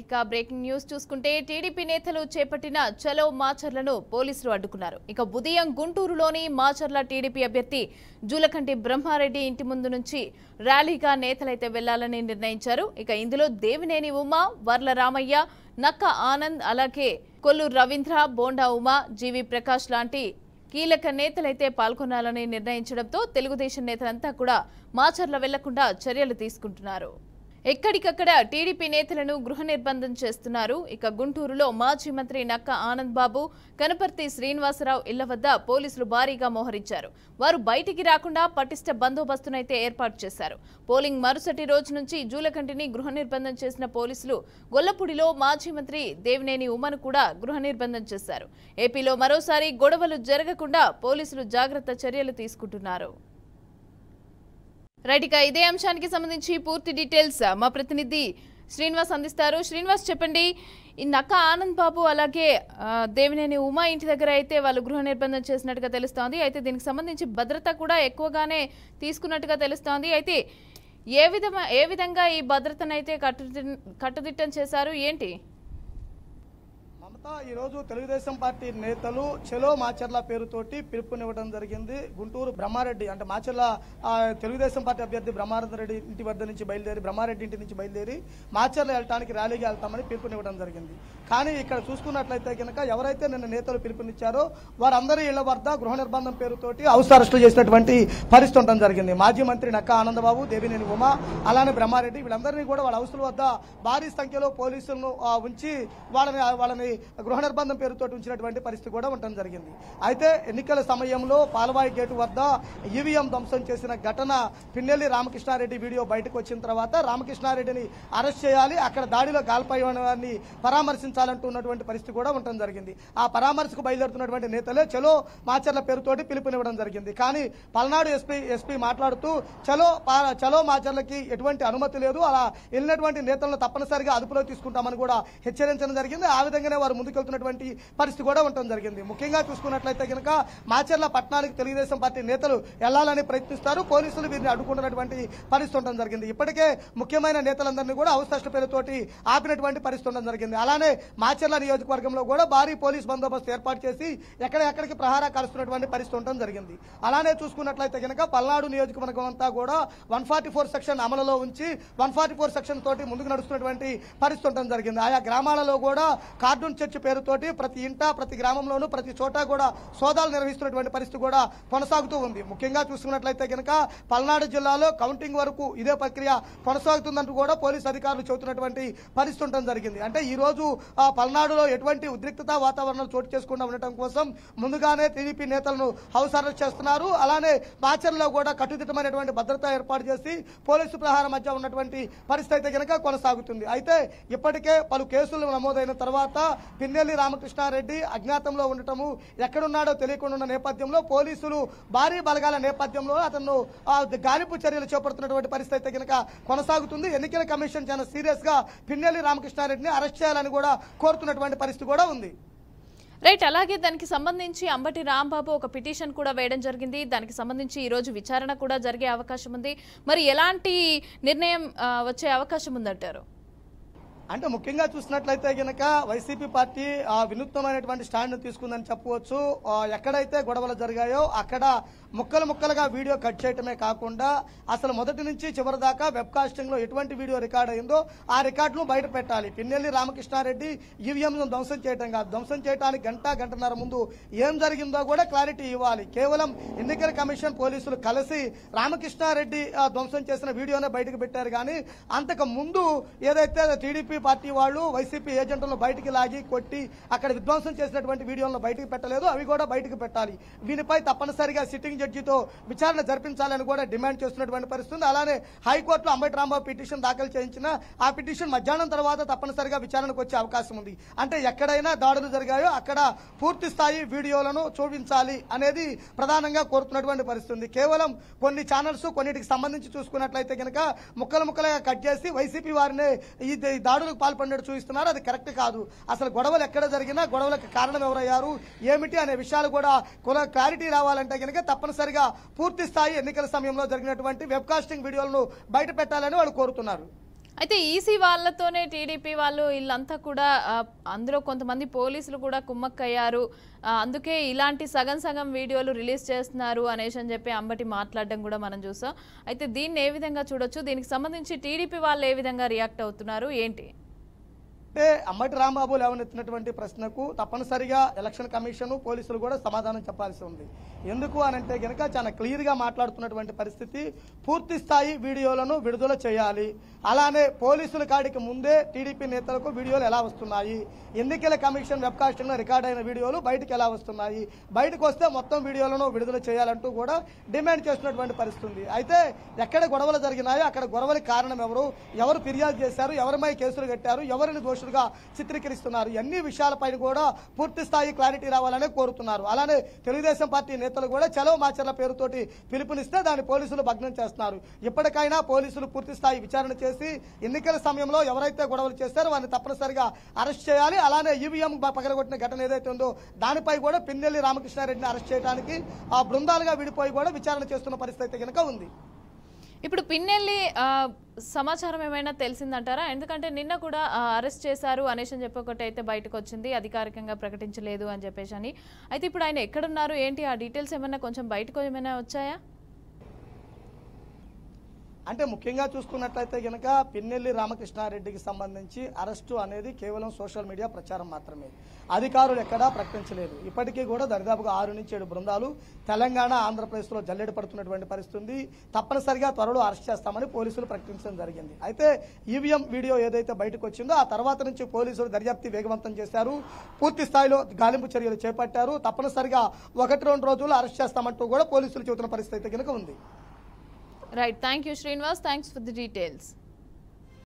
ఇక breaking news చూసుకుంటే TDP నేతలు చేపట్టిన చలో మాచర్లను పోలీసులు అడ్డుకున్నారు ఇక ఉదయం గుంటూరులోని మాచర్ల టీడీపీ అభ్యర్థి జూలకంటి బ్రహ్మారెడ్డి ఇంటి ముందు నుంచి ర్యాలీగా నేతలైతే వెళ్లాలని నిర్ణయించారు ఇక ఇందులో దేవినేని ఉమా వర్ల రామయ్య నక్క ఆనంద్ అలాగే కొల్లు రవీంద్ర బోండా ఉమా జీవి ప్రకాష్ లాంటి కీలక నేతలైతే పాల్గొనాలని నిర్ణయించడంతో తెలుగుదేశం నేతలంతా కూడా మాచర్ల వెళ్లకుండా చర్యలు తీసుకుంటున్నారు ఎక్కడికక్కడ టీడీపీ నేతలను గృహ నిర్బంధం చేస్తున్నారు ఇక గుంటూరులో మాజీ మంత్రి నక్క ఆనంద్ బాబు కనపర్తి శ్రీనివాసరావు ఇళ్ల వద్ద పోలీసులు భారీగా మోహరించారు వారు బయటికి రాకుండా పటిష్ట బందోబస్తునైతే ఏర్పాటు చేశారు పోలింగ్ మరుసటి రోజు నుంచి జూలకంటిని గృహ నిర్బంధం చేసిన పోలీసులు గొల్లపూడిలో మాజీ మంత్రి దేవినేని ఉమను కూడా గృహ నిర్బంధం చేశారు ఏపీలో మరోసారి గొడవలు జరగకుండా పోలీసులు జాగ్రత్త చర్యలు తీసుకుంటున్నారు రైట్ ఇక ఇదే అంశానికి సంబంధించి పూర్తి డీటెయిల్స్ మా ప్రతినిధి శ్రీనివాస్ అందిస్తారు శ్రీనివాస్ చెప్పండి ఈ నక్క ఆనంద్ బాబు అలాగే ఆ, దేవినేని ఉమా ఇంటి దగ్గర అయితే వాళ్ళు గృహ నిర్బంధం చేసినట్టుగా తెలుస్తోంది అయితే దీనికి సంబంధించి భద్రత కూడా ఎక్కువగానే తీసుకున్నట్టుగా తెలుస్తోంది అయితే ఏ విధమ ఏ విధంగా ఈ భద్రతనైతే కట్టుది కట్టుదిట్టం చేశారు ఏంటి మమత ఈరోజు తెలుగుదేశం పార్టీ నేతలు చెలో మాచర్ల పేరుతోటి పిలుపునివ్వడం జరిగింది గుంటూరు బ్రహ్మారెడ్డి అంటే మాచర్ల ఆ, తెలుగుదేశం పార్టీ అభ్యర్థి బ్రహ్మారెడ్డి ఇంటి వద్ద నుంచి బయలుదేరి బ్రహ్మారెడ్డి ఇంటి నుంచి బయలుదేరి మాచర్ల వెళ్ళటానికి ర్యాలీకి వెళ్తామని పిలుపునివ్వడం జరిగింది కానీ ఇక్కడ చూసుకున్నట్లయితే కనుక ఎవరైతే నిన్న నేతలు పిలుపునిచ్చారో వారందరి ఇళ్ల వద్ద గృహ నిర్బంధం పేరుతోటి హౌస్ అరెస్టులు చేసినటువంటి పరిస్థితి ఉండడం జరిగింది మాజీ మంత్రి నక్క ఆనందబాబు దేవినేని ఉమా అలానే బ్రహ్మారెడ్డి వీళ్ళందరినీ కూడా వాళ్ళ హౌసుల వద్ద భారీ సంఖ్యలో పోలీసులను ఆ, ఉంచి వాళ్ళని వాళ్ళని గృహ నిర్బంధం పేరుతో ఉంచినటువంటి పరిస్థితి కూడా ఉండడం జరిగింది అయితే ఎన్నికల సమయంలో పాలవాయి గేటు వద్ద ఈవీఎం ధ్వంసం చేసిన ఘటన పిన్నెల్లి రామకృష్ణారెడ్డి వీడియో బయటకు వచ్చిన తర్వాత రామకృష్ణారెడ్డిని అరెస్ట్ చేయాలి అక్కడ దాడిలో గాల్పైన వారిని పరామర్శించాలంటున్నటువంటి పరిస్థితి కూడా ఉండడం జరిగింది ఆ పరామర్శకు బయలుదేరుతున్నటువంటి నేతలే చలో మాచర్ల పేరుతోటి పిలుపునివ్వడం జరిగింది కానీ పల్నాడు ఎస్పీ ఎస్పీ మాట్లాడుతూ చలో పా- చలో మాచర్లకి ఎటువంటి అనుమతి లేదు అలా వెళ్ళినటువంటి నేతలను తప్పనిసరిగా అదుపులో తీసుకుంటామని కూడా హెచ్చరించడం జరిగింది ఆ విధంగానే వారు ముందుకెళ్తున్నటువంటి పరిస్థితి కూడా ఉండడం జరిగింది ముఖ్యంగా చూసుకున్నట్లయితే కనుక మాచర్ల పట్టణానికి తెలుగుదేశం పార్టీ నేతలు వెళ్లాలని ప్రయత్నిస్తారు పోలీసులు వీరిని అడ్డుకుంటున్నటువంటి పరిస్థితి ఉండడం జరిగింది ఇప్పటికే ముఖ్యమైన నేతలందరినీ కూడా అవసర పేరుతోటి ఆపినటువంటి పరిస్థితి ఉండడం జరిగింది అలానే మాచర్ల నియోజకవర్గంలో కూడా భారీ పోలీస్ బందోబస్తు ఏర్పాటు చేసి ఎక్కడ ఎక్కడికి ప్రహారా కలుస్తున్నటువంటి పరిస్థితి ఉండడం జరిగింది అలానే చూసుకున్నట్లయితే కనుక పల్నాడు నియోజకవర్గం అంతా కూడా వన్ ఫార్టీ ఫోర్ సెక్షన్ అమలులో ఉంచి వన్ ఫార్టీ ఫోర్ సెక్షన్ తోటి ముందుకు నడుస్తున్నటువంటి పరిస్థితి ఉండడం జరిగింది ఆయా గ్రామాలలో కూడా కార్టూన్ చర్చ్ పేరుతోటి ప్రతి ఇంట ప్రతి గ్రామంలోనూ ప్రతి చోట కూడా సోదాలు నిర్వహిస్తున్నటువంటి పరిస్థితి కూడా కొనసాగుతూ ఉంది ముఖ్యంగా చూసుకున్నట్లయితే కనుక పల్నాడు జిల్లాలో కౌంటింగ్ వరకు ఇదే ప్రక్రియ కొనసాగుతుందంటూ కూడా పోలీసు అధికారులు చెబుతున్నటువంటి పరిస్థితి ఉండడం జరిగింది అంటే ఈ రోజు ఆ, పల్నాడులో ఎటువంటి ఉద్రిక్తత వాతావరణం చోటు చేసుకుండా ఉండటం కోసం ముందుగానే టీడీపీ నేతలను హౌస్ అరెస్ట్ చేస్తున్నారు అలానే మాచర్లో కూడా కట్టుదిట్టమైనటువంటి భద్రత ఏర్పాటు చేసి పోలీసు ప్రహారం మధ్య ఉన్నటువంటి పరిస్థితి అయితే కనుక కొనసాగుతుంది అయితే ఇప్పటికే పలు కేసులు నమోదైన తర్వాత పిన్నెల్లి రామకృష్ణారెడ్డి అజ్ఞాతంలో ఉండటము ఎక్కడున్నాడో తెలియకుండా ఉన్న నేపథ్యంలో పోలీసులు భారీ బలగాల నేపథ్యంలో అతను ఆ, గాలింపు చర్యలు చేపడుతున్నటువంటి పరిస్థితి అయితే కనుక కొనసాగుతుంది ఎన్నికల కమిషన్ చాలా సీరియస్ గా పిన్నెల్లి రామకృష్ణారెడ్డిని అరెస్ట్ చేయాలని కూడా కోరుతున్నటువంటి పరిస్థితి కూడా ఉంది రైట్ అలాగే దానికి సంబంధించి అంబటి రాంబాబు ఒక పిటిషన్ కూడా వేయడం జరిగింది దానికి సంబంధించి ఈ రోజు విచారణ కూడా జరిగే అవకాశం ఉంది మరి ఎలాంటి నిర్ణయం ఆ, వచ్చే అవకాశం ఉందంటారు అంటే ముఖ్యంగా చూసినట్లయితే గనక వైసీపీ పార్టీ ఆ, వినూత్నమైనటువంటి స్టాండ్ తీసుకుందని చెప్పవచ్చు ఆ, ఎక్కడైతే గొడవలు జరిగాయో అక్కడ ముక్కలు ముక్కలుగా వీడియో కట్ చేయటమే కాకుండా అసలు మొదటి నుంచి చివరి దాకా వెబ్ కాస్టింగ్ లో ఎటువంటి వీడియో రికార్డ్ అయిందో ఆ రికార్డును బయట పెట్టాలి పిన్నెల్లి రామకృష్ణారెడ్డి ఈవీఎం ధ్వంసం చేయటం కాదు ధ్వంసం చేయడానికి గంట గంటన్నర ముందు ఏం జరిగిందో కూడా క్లారిటీ ఇవ్వాలి కేవలం ఎన్నికల కమిషన్ పోలీసులు కలిసి రామకృష్ణారెడ్డి ఆ, ధ్వంసం చేసిన వీడియోనే బయటకు పెట్టారు కానీ అంతకు ముందు ఏదైతే టీడీపీ పార్టీ వాళ్ళు వైసీపీ ఏజెంట్లను బయటికి లాగి కొట్టి అక్కడ విధ్వంసం చేసినటువంటి వీడియోలను బయటికి పెట్టలేదు అవి కూడా బయటకు పెట్టాలి దీనిపై తప్పనిసరిగా సిట్టింగ్ జడ్జితో విచారణ జరిపించాలని కూడా డిమాండ్ చేస్తున్నటువంటి పరిస్థితి ఉంది. అలానే హైకోర్టులో అంబటి రాంబాబు పిటిషన్ దాఖలు చేయించిన ఆ పిటిషన్ మధ్యాహ్నం తర్వాత తప్పనిసరిగా విచారణకు వచ్చే అవకాశం ఉంది అంటే ఎక్కడైనా దాడులు జరిగాయో అక్కడ పూర్తి స్థాయి వీడియోలను చూపించాలి అనేది ప్రధానంగా కోరుతున్నటువంటి పరిస్థితి ఉంది కేవలం కొన్ని ఛానల్స్ కొన్నిటికి సంబంధించి చూసుకున్నట్లయితే కనుక ముక్కలు ముక్కలుగా కట్ చేసి వైసీపీ వారిని ఈ ఈ దాడులకు పాల్పడినట్టు చూపిస్తున్నారు అది కరెక్ట్ కాదు అసలు గొడవలు ఎక్కడ జరిగినా గొడవలకు కారణం ఎవరయ్యారు ఏమిటి అనే విషయాలు కూడా కుల క్లారిటీ రావాలంటే కనుక తప్పనిసరిగా పూర్తి స్థాయి ఎన్నికల సమయంలో జరిగినటువంటి వెబ్కాస్టింగ్ వీడియోలను బయట పెట్టాలని వాళ్ళు కోరుతున్నారు అయితే ఈసీ వాళ్ళతోనే టీడీపీ వాళ్ళు వీళ్ళంతా కూడా ఆ, అందులో కొంతమంది పోలీసులు కూడా కుమ్మక్కయ్యారు ఆ, అందుకే ఇలాంటి సగం సగం వీడియోలు రిలీజ్ చేస్తున్నారు అనేసి అని చెప్పి అంబటి మాట్లాడడం కూడా మనం చూసాం అయితే దీన్ని ఏ విధంగా చూడొచ్చు దీనికి సంబంధించి టీడీపీ వాళ్ళు ఏ విధంగా రియాక్ట్ అవుతున్నారు ఏంటి అంటే అమ్మటి రాంబాబు లేవనెత్తినటువంటి ప్రశ్నకు తప్పనిసరిగా ఎలక్షన్ కమిషన్ పోలీసులు కూడా సమాధానం చెప్పాల్సి ఉంది ఎందుకు అని అంటే గనక చాలా క్లియర్ గా మాట్లాడుతున్నటువంటి పరిస్థితి పూర్తి స్థాయి వీడియోలను విడుదల చేయాలి అలానే పోలీసుల కాడికి ముందే టీడీపీ నేతలకు వీడియోలు ఎలా వస్తున్నాయి ఎన్నికల కమిషన్ వెబ్కాస్టింగ్ లో రికార్డ్ అయిన వీడియోలు బయటకు ఎలా వస్తున్నాయి బయటకు వస్తే మొత్తం వీడియోలను విడుదల చేయాలంటూ కూడా డిమాండ్ చేస్తున్నటువంటి పరిస్థితి ఉంది అయితే ఎక్కడ గొడవలు జరిగినాయో అక్కడ గొడవలకి కారణం ఎవరు ఎవరు ఫిర్యాదు చేశారు ఎవరిపై కేసులు కట్టారు ఎవరిని దోషులుగా చిత్రీకరిస్తున్నారు అన్ని విషయాలపైన కూడా పూర్తి స్థాయి క్లారిటీ రావాలని కోరుతున్నారు అలానే తెలుగుదేశం పార్టీ నేతలు కూడా చలో మాచర్ల పేరుతోటి పిలుపునిస్తే దాన్ని పోలీసులు భగ్నం చేస్తున్నారు ఇప్పటికైనా పోలీసులు పూర్తి స్థాయి విచారణ చేసి ఎన్నికల సమయంలో ఎవరైతే గొడవలు చేస్తారో వారిని తప్పనిసరిగా అరెస్ట్ చేయాలి అలానే ఈవీఎం పగలగొట్టిన ఘటన ఏదైతే ఉందో దానిపై కూడా పిన్నెల్లి రామకృష్ణారెడ్డిని అరెస్ట్ చేయడానికి ఆ బృందాలుగా విడిపోయి కూడా విచారణ చేస్తున్న పరిస్థితి కనుక ఉంది ఇప్పుడు పిన్నెల్లి ఆ, సమాచారం ఏమైనా తెలిసిందంటారా ఎందుకంటే నిన్న కూడా ఆ, అరెస్ట్ చేశారు అనేసి అని చెప్పి ఒకటి అయితే బయటకు వచ్చింది అధికారికంగా ప్రకటించలేదు అని చెప్పేసి అని అయితే ఇప్పుడు ఆయన ఎక్కడున్నారు ఏంటి ఆ డీటెయిల్స్ ఏమైనా కొంచెం బయటకు ఏమైనా వచ్చాయా అంటే ముఖ్యంగా చూసుకున్నట్లయితే గనక పిన్నెల్లి రామకృష్ణారెడ్డికి సంబంధించి అరెస్టు అనేది కేవలం సోషల్ మీడియా ప్రచారం మాత్రమే అధికారులు ఎక్కడా ప్రకటించలేదు ఇప్పటికీ కూడా దరిదాపుగా ఆరు నుంచి ఏడు బృందాలు తెలంగాణ ఆంధ్రప్రదేశ్లో జల్లెడ పడుతున్నటువంటి పరిస్థితి ఉంది తప్పనిసరిగా త్వరలో అరెస్ట్ చేస్తామని పోలీసులు ప్రకటించడం జరిగింది అయితే ఈవీఎం వీడియో ఏదైతే బయటకు వచ్చిందో ఆ తర్వాత నుంచి పోలీసులు దర్యాప్తు వేగవంతం చేశారు పూర్తి స్థాయిలో గాలింపు చర్యలు చేపట్టారు తప్పనిసరిగా ఒకటి రెండు రోజులు అరెస్ట్ చేస్తామంటూ కూడా పోలీసులు చెబుతున్న పరిస్థితి అయితే కనుక ఉంది right thank you Srinivas thanks for the details